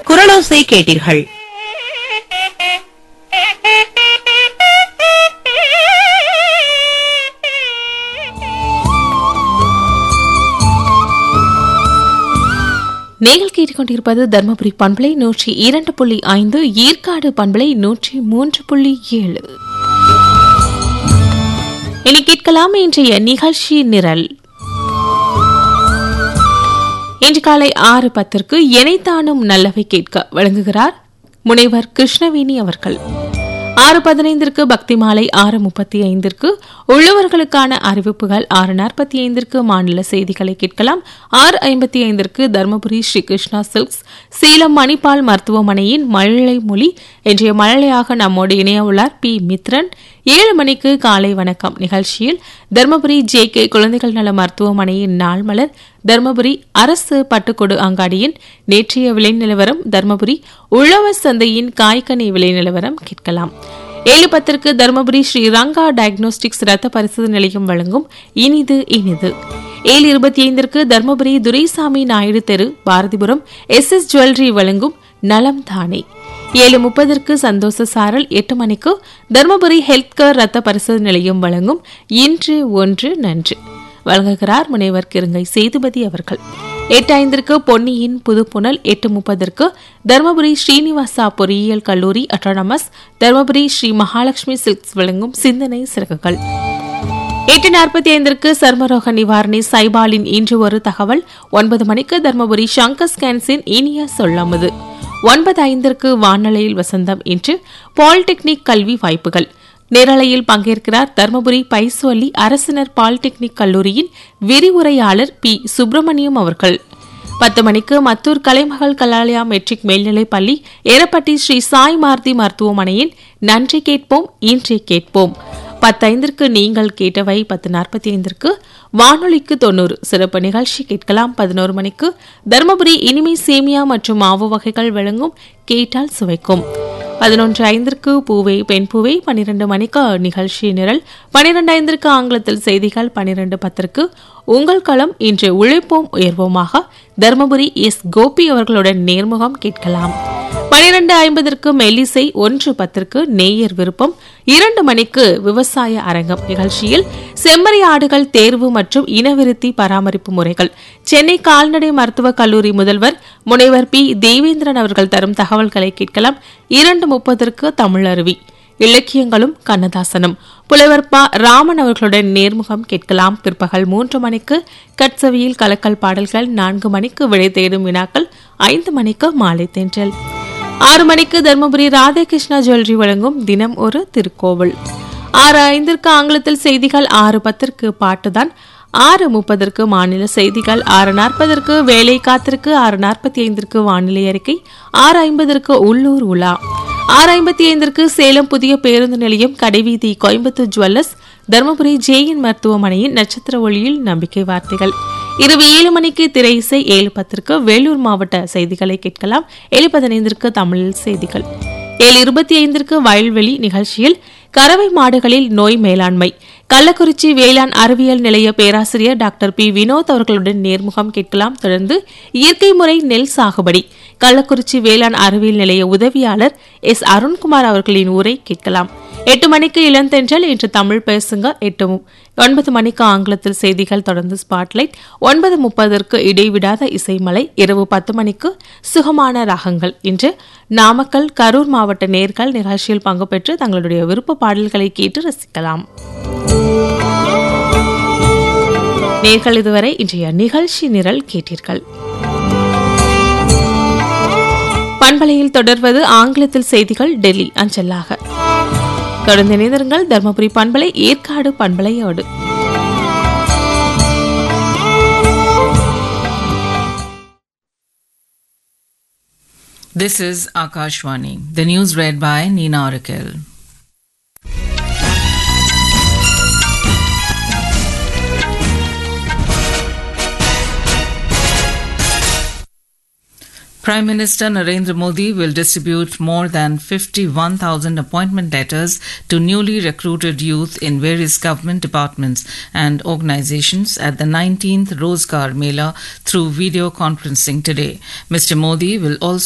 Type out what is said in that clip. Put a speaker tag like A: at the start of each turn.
A: குரலோசை கேட்டீர்கள்
B: நீங்கள் கேட்டுக்கொண்டிருப்பது தர்மபுரி பண்பலை நூற்றி இரண்டு புள்ளி ஐந்து ஏற்காடு பண்பலை நூற்றி மூன்று புள்ளி ஏழு இனி கேட்கலாம் இன்றைய நிகழ்ச்சி நிரல் இன்று காலை ஆறு பத்திற்கு எனைத்தானும் நல்லவை கேட்க வழங்குகிறார் முனைவர் கிருஷ்ணவேணி அவர்கள் ஆறு பதினைந்திற்கு பக்தி மாலை ஆறு முப்பத்தி ஐந்திற்கு உள்ளவர்களுக்கான அறிவிப்புகள் ஆறு நாற்பத்தி ஐந்திற்கு மாநில செய்திகளை கேட்கலாம் ஆறு ஐம்பத்தி ஐந்திற்கு தருமபுரி ஸ்ரீ கிருஷ்ணா சில்க்ஸ் சேலம் மணிப்பால் மருத்துவமனையின் மழலை மொழி இன்றைய மழலையாக நம்மோடு இணைய உள்ளார் பி மித்ரன் ஏழு மணிக்கு காலை வணக்கம் நிகழ்ச்சியில் தருமபுரி ஜே கே குழந்தைகள் நல மருத்துவமனையின் நாள் மலர் தருமபுரி அரசு பட்டுக்கொடு அங்காடியின் நேற்றைய விலை நிலவரம் தருமபுரி உழவர் சந்தையின் காய்கனி விலை நிலவரம் கேட்கலாம் ஏழு பத்திற்கு தருமபுரி ஸ்ரீ ரங்கா டயக்னோஸ்டிக்ஸ் ரத்த பரிசோதனை நிலையம் வழங்கும் இனிது இனிது ஏழு இருபத்தி ஐந்திற்கு தருமபுரி துரைசாமி நாயுடு தெரு பாரதிபுரம் எஸ் எஸ் ஜுவல்லரி வழங்கும் நலம் தானே ஏழு முப்பதற்கு சந்தோஷ சாரல் எட்டு மணிக்கு தருமபுரி ஹெல்த் கேர் ரத்த பரிசோதனை நிலையம் வழங்கும் இன்று ஒன்று நன்று வழங்குகிறார் முனைவர் கிருங்கை சேதுபதி அவர்கள் எட்டு ஐந்திற்கு பொன்னியின் புதுப்புணல் எட்டு முப்பதற்கு தருமபுரி ஸ்ரீனிவாசா பொறியியல் கல்லூரி அட்டானமஸ் தருமபுரி ஸ்ரீ மகாலட்சுமி சில்க்ஸ் வழங்கும் சிந்தனை சிறகுகள் எட்டு நாற்பத்தி ஐந்திற்கு சர்மரோக நிவாரணி சைபாலின் இன்று ஒரு தகவல் ஒன்பது மணிக்கு தர்மபுரி சங்கர் ஸ்கேன்ஸின் இனிய சொல்லமுது ஒன்பது ஐந்திற்கு வானொலியில் வசந்தம் இன்று பாலிடெக்னிக் கல்வி வாய்ப்புகள் நேரலையில் பங்கேற்கிறார் தர்மபுரி பைசோலி அரசினர் பாலிடெக்னிக் கல்லூரியின் விரிவுரையாளர் பி சுப்பிரமணியம் அவர்கள் பத்து மணிக்கு மத்தூர் கலைமகள் கலாலயா மெட்ரிக் மேல்நிலைப் பள்ளி எரப்பட்டி ஸ்ரீ சாய் மாருதி மருத்துவமனையின் நன்றி கேட்போம் இன்றே கேட்போம் பத்தைந்திற்கு நீங்கள் கேட்டவை பத்து நாற்பத்தி ஐந்திற்கு வானொலிக்கு தொண்ணூறு சிறப்பு நிகழ்ச்சி கேட்கலாம் பதினோரு மணிக்கு தருமபுரி இனிமை சேமியா மற்றும் மாவு வகைகள் வழங்கும் கேட்டால் சுவைக்கும் பதினொன்று ஐந்திற்கு பூவை பெண் பூவை பனிரெண்டு மணிக்கு நிகழ்ச்சி நிரல் பனிரெண்டு ஐந்திற்கு ஆங்கிலத்தில் செய்திகள் பனிரெண்டு பத்திற்கு உங்கள் களம் இன்று உழைப்போம் உயர்வோமாக தருமபுரி எஸ் கோபி அவர்களுடன் நேர்முகம் கேட்கலாம் பனிரெண்டு ஐம்பதற்கு மெல்லிசை ஒன்று பத்திற்கு நேயர் விருப்பம் இரண்டு மணிக்கு விவசாய அரங்கம் நிகழ்ச்சியில் செம்மறி ஆடுகள் தேர்வு மற்றும் இனவிருத்தி பராமரிப்பு முறைகள் சென்னை கால்நடை மருத்துவக் கல்லூரி முதல்வர் முனைவர் பி தேவேந்திரன் அவர்கள் தரும் தகவல்களை கேட்கலாம் இரண்டு முப்பதற்கு தமிழருவி இலக்கியங்களும் கண்ணதாசனும் புலவர் ப ராமன் அவர்களுடன் நேர்முகம் கேட்கலாம் பிற்பகல் மூன்று மணிக்கு கட்சவியில் கலக்கல் பாடல்கள் நான்கு மணிக்கு விடை தேடும் வினாக்கள் ஐந்து மணிக்கு மாலை தென்றல் ஆறு மணிக்கு தர்மபுரி ராதாகிருஷ்ணா ஜுவல்லரி வழங்கும் தினம் ஒரு திருக்கோவில் ஆறு ஐந்திற்கு ஆங்கிலத்தில் செய்திகள் ஆறு பத்திற்கு பாட்டுதான் ஆறு முப்பதற்கு மாநில செய்திகள் ஆறு நாற்பதற்கு வேலை காத்திற்கு ஆறு நாற்பத்தி ஐந்திற்கு வானிலை அறிக்கை ஆறு ஐம்பதற்கு உள்ளூர் உலா ஆறு ஐம்பத்தி ஐந்திற்கு சேலம் புதிய பேருந்து நிலையம் கடைவீதி கோயம்புத்தூர் ஜுவல்லர்ஸ் தருமபுரி ஜேயின் மருத்துவமனையின் நட்சத்திர ஒளியில் நம்பிக்கை வார்த்தைகள் இரவு ஏழு மணிக்கு திரை இசை ஏழு பத்திற்கு வேலூர் மாவட்ட செய்திகளை கேட்கலாம் ஏழு பதினைந்திற்கு தமிழில் செய்திகள் ஏழு இருபத்தி ஐந்திற்கு வயல்வெளி நிகழ்ச்சியில் கறவை மாடுகளில் நோய் மேலாண்மை கள்ளக்குறிச்சி வேளாண் அறிவியல் நிலைய பேராசிரியர் டாக்டர் பி வினோத் அவர்களுடன் நேர்முகம் கேட்கலாம் தொடர்ந்து இயற்கை முறை நெல் சாகுபடி கள்ளக்குறிச்சி வேளாண் அறிவியல் நிலைய உதவியாளர் எஸ் அருண்குமார் அவர்களின் உரை கேட்கலாம் எட்டு மணிக்கு இளந்தென்றல் இன்று தமிழ் பேசுங்க எட்டு மு- ஒன்பது மணிக்கு ஆங்கிலத்தில் செய்திகள் தொடர்ந்து ஸ்பாட்லைட் ஒன்பது முப்பதற்கு இடைவிடாத இசைமலை இரவு பத்து மணிக்கு சுகமான ராகங்கள் இன்று நாமக்கல் கரூர் மாவட்ட நேர்கள் நிகழ்ச்சியில் பங்கு பெற்று தங்களுடைய விருப்ப பாடல்களை கேட்டு ரசிக்கலாம் நேர்கள் இதுவரை இன்றைய நிகழ்ச்சி நிரல் கேட்டீர்கள் பண்பலையில் தொடர்வது ஆங்கிலத்தில் செய்திகள் டெல்லி அஞ்சலாக தொடர்ந்து இணைந்திருங்கள் தர்மபுரி பண்பலை Yercaud பண்பலையோடு
C: This is Akashwani. The news read by Nina Orakel. Prime Minister Narendra Modi will distribute more than 51,000 appointment letters to newly recruited youth in various government departments and organizations at the 19th Rozgar Mela through video conferencing today. Mr. Modi will also